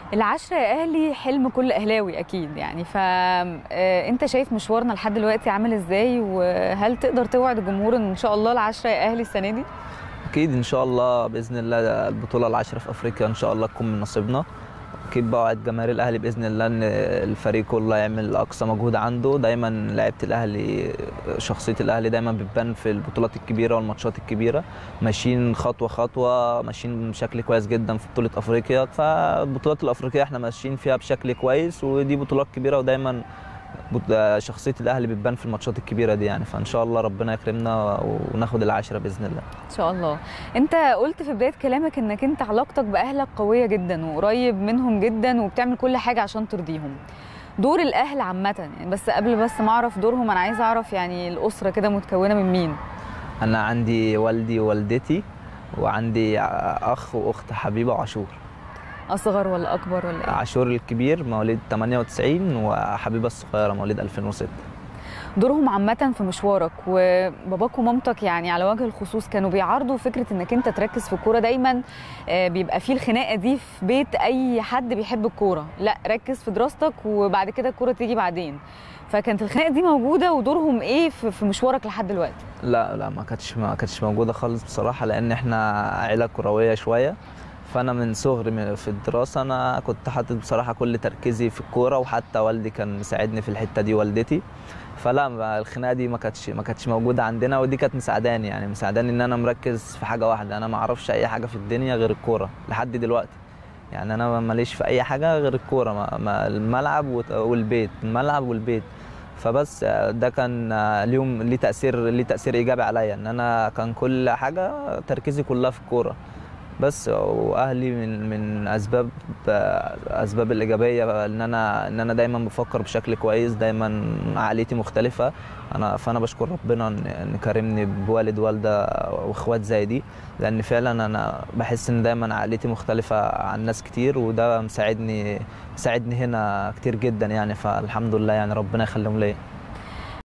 العشرة يا أهلي حلم كل أهلاوي أكيد يعني فأنت شايف مشوارنا لحد دلوقتي عامل إزاي وهل تقدر توعد الجمهور إن شاء الله العشرة يا أهلي السنة دي؟ اكيد ان شاء الله باذن الله البطوله العاشره في افريقيا ان شاء الله تكون من نصيبنا اكيد بوعد جماهير الاهلي باذن الله ان الفريق كله يعمل اقصى مجهود عنده دايما لعيبه الاهلي شخصيه الاهلي دايما بتبان في البطولات الكبيره والماتشات الكبيره ماشيين خطوه خطوه ماشيين بشكل كويس جدا في بطوله افريقيا فالبطولات الافريقيه احنا ماشيين فيها بشكل كويس ودي بطولات كبيره ودايما شخصيه الاهلي بتبان في الماتشات الكبيره دي يعني فان شاء الله ربنا يكرمنا وناخد العاشره باذن الله ان شاء الله انت قلت في بدايه كلامك انك انت علاقتك باهلك قويه جدا وقريب منهم جدا وبتعمل كل حاجه عشان ترضيهم دور الاهل عامه يعني بس قبل بس ما اعرف دورهم انا عايزه اعرف يعني الاسره كده متكونه من مين انا عندي والدي ووالدتي وعندي اخ واخت حبيبه وعاشور اصغر ولا اكبر ولا ايه عاشور الكبير مواليد 98 وحبيبه الصغيره مواليد 2006 دورهم عامة في مشوارك وباباك ومامتك يعني على وجه الخصوص كانوا بيعارضوا فكرة انك انت تركز في الكورة دايما بيبقى فيه الخناقة دي في بيت اي حد بيحب الكورة لا ركز في دراستك وبعد كده الكورة تيجي بعدين فكانت الخناقة دي موجودة ودورهم ايه في مشوارك لحد دلوقتي لا لا ما كانتش ما كانتش موجودة خالص بصراحة لان احنا عيلة كروية شوية فانا من صغري في الدراسه انا كنت حاطط بصراحه كل تركيزي في الكوره وحتى والدي كان مساعدني في الحته دي والدتي فلا الخناقه دي ما كانتش ما كانتش موجوده عندنا ودي كانت مساعداني يعني مساعداني ان انا مركز في حاجه واحده انا ما اعرفش اي حاجه في الدنيا غير الكوره لحد دلوقتي يعني انا ماليش في اي حاجه غير الكوره ما الملعب والبيت الملعب والبيت فبس ده كان ليهم ليه تاثير ليه تاثير ايجابي عليا ان انا كان كل حاجه تركيزي كلها في الكوره بس واهلي من من اسباب اسباب الايجابيه ان انا ان انا دايما بفكر بشكل كويس دايما عقليتي مختلفه انا فانا بشكر ربنا ان كرمني بوالد والده واخوات زي دي لان فعلا انا بحس ان دايما عقليتي مختلفه عن ناس كتير وده مساعدني مساعدني هنا كتير جدا يعني فالحمد لله يعني ربنا يخليهم ليا